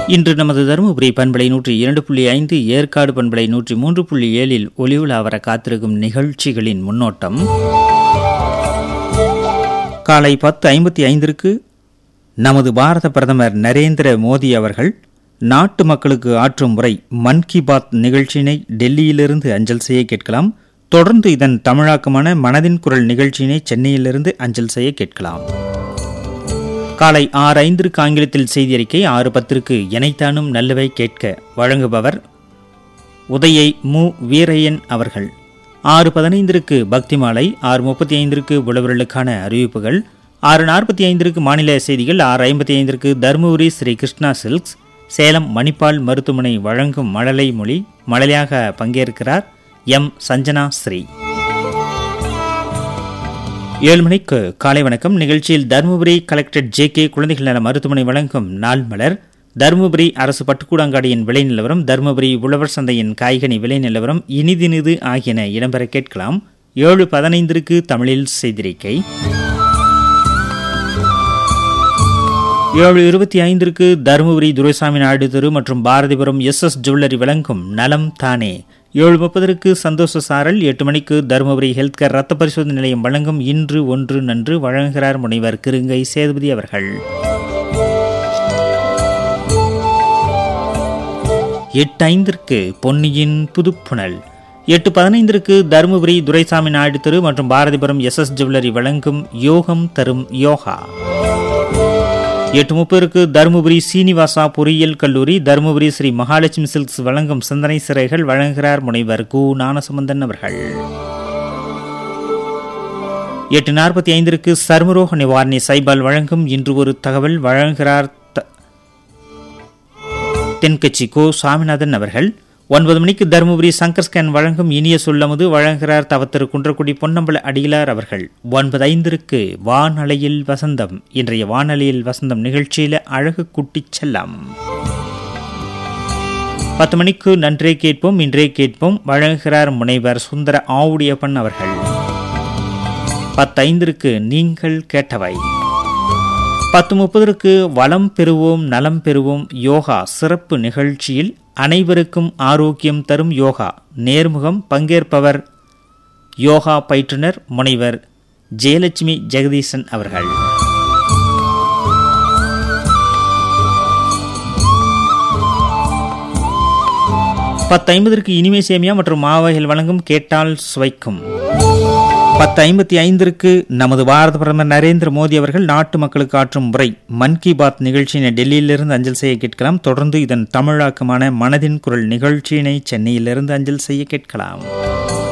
இன்று நமது தருமபுரி பண்பலை நூற்றி இரண்டு புள்ளி ஐந்து ஏற்காடு பண்பலை நூற்றி மூன்று புள்ளி ஏழில் ஒளிவுலா வர காத்திருக்கும் நிகழ்ச்சிகளின் முன்னோட்டம் காலை பத்து ஐம்பத்தி ஐந்திற்கு நமது பாரத பிரதமர் நரேந்திர மோடி அவர்கள் நாட்டு மக்களுக்கு ஆற்றும் உரை மன் கி பாத் நிகழ்ச்சியினை டெல்லியிலிருந்து அஞ்சல் செய்ய கேட்கலாம் தொடர்ந்து இதன் தமிழாக்கமான மனதின் குரல் நிகழ்ச்சியினை சென்னையிலிருந்து அஞ்சல் செய்ய கேட்கலாம் காலை ஆறு ஐந்திற்கு ஆங்கிலத்தில் செய்தி அறிக்கை ஆறு பத்திற்கு எனைத்தானும் நல்லவை கேட்க வழங்குபவர் உதயை மு வீரையன் அவர்கள் ஆறு பதினைந்திற்கு பக்தி மாலை ஆறு முப்பத்தி ஐந்திற்கு உழவர்களுக்கான அறிவிப்புகள் ஆறு நாற்பத்தி ஐந்திற்கு மாநில செய்திகள் ஆறு ஐம்பத்தி ஐந்திற்கு தருமபுரி ஸ்ரீ கிருஷ்ணா சில்க்ஸ் சேலம் மணிப்பால் மருத்துவமனை வழங்கும் மழலை மொழி மழலையாக பங்கேற்கிறார் எம் சஞ்சனா ஸ்ரீ ஏழு மணிக்கு காலை வணக்கம் நிகழ்ச்சியில் தருமபுரி கலெக்டர் ஜே கே குழந்தைகள் நல மருத்துவமனை வழங்கும் நாள் மலர் தருமபுரி அரசு பட்டுக்கூடாங்காடியின் விலை நிலவரம் தருமபுரி உழவர் சந்தையின் காய்கனி விலை நிலவரம் இனிதினிது ஆகியன இடம்பெற கேட்கலாம் ஏழு பதினைந்திற்கு தமிழில் செய்திருக்கை ஏழு இருபத்தி ஐந்திற்கு தருமபுரி துரைசாமி நாயுடு தெரு மற்றும் பாரதிபுரம் எஸ் எஸ் ஜுவல்லரி வழங்கும் நலம் தானே ஏழு முப்பதற்கு சந்தோஷ சாரல் எட்டு மணிக்கு தருமபுரி ஹெல்த் கேர் ரத்த பரிசோதனை நிலையம் வழங்கும் இன்று ஒன்று நன்று வழங்குகிறார் முனைவர் கிருங்கை சேதுபதி அவர்கள் எட்டு ஐந்திற்கு பொன்னியின் புதுப்புணல் எட்டு பதினைந்திற்கு தருமபுரி துரைசாமி நாயுடு தெரு மற்றும் பாரதிபுரம் எஸ் எஸ் ஜுவல்லரி வழங்கும் யோகம் தரும் யோகா எட்டு முப்பதுக்கு தருமபுரி சீனிவாசா பொறியியல் கல்லூரி தருமபுரி ஸ்ரீ மகாலட்சுமி சில்க்ஸ் வழங்கும் சிந்தனை சிறைகள் வழங்குகிறார் முனைவர் கு ஞானசம்பந்தன் அவர்கள் எட்டு நாற்பத்தி ஐந்திற்கு சர்மரோக நிவாரணி சைபால் வழங்கும் இன்று ஒரு தகவல் வழங்குகிறார் தென்கட்சி கோ சாமிநாதன் அவர்கள் ஒன்பது மணிக்கு தருமபுரி சங்கர் ஸ்கேன் வழங்கும் இனிய சொல்லமுது வழங்குகிறார் தவத்திரு குன்றக்குடி பொன்னம்பல அடிகளார் அவர்கள் ஒன்பது ஐந்திற்கு வானலையில் வசந்தம் இன்றைய வானலையில் வசந்தம் நிகழ்ச்சியில அழகு குட்டிச் செல்லம் பத்து மணிக்கு நன்றே கேட்போம் இன்றே கேட்போம் வழங்குகிறார் முனைவர் சுந்தர ஆவுடியப்பன் அவர்கள் பத்தைந்திற்கு நீங்கள் கேட்டவை பத்து முப்பதற்கு வளம் பெறுவோம் நலம் பெறுவோம் யோகா சிறப்பு நிகழ்ச்சியில் அனைவருக்கும் ஆரோக்கியம் தரும் யோகா நேர்முகம் பங்கேற்பவர் யோகா பயிற்றுனர் முனைவர் ஜெயலட்சுமி ஜெகதீசன் அவர்கள் பத்து ஐம்பதற்கு இனிமை சேமியா மற்றும் மாவகைகள் வழங்கும் கேட்டால் சுவைக்கும் பத்து ஐம்பத்தி ஐந்திற்கு நமது பாரத பிரதமர் நரேந்திர மோடி அவர்கள் நாட்டு மக்களுக்கு ஆற்றும் முறை மன் கி பாத் நிகழ்ச்சியினை டெல்லியிலிருந்து அஞ்சல் செய்ய கேட்கலாம் தொடர்ந்து இதன் தமிழாக்கமான மனதின் குரல் நிகழ்ச்சியினை சென்னையிலிருந்து அஞ்சல் செய்ய கேட்கலாம்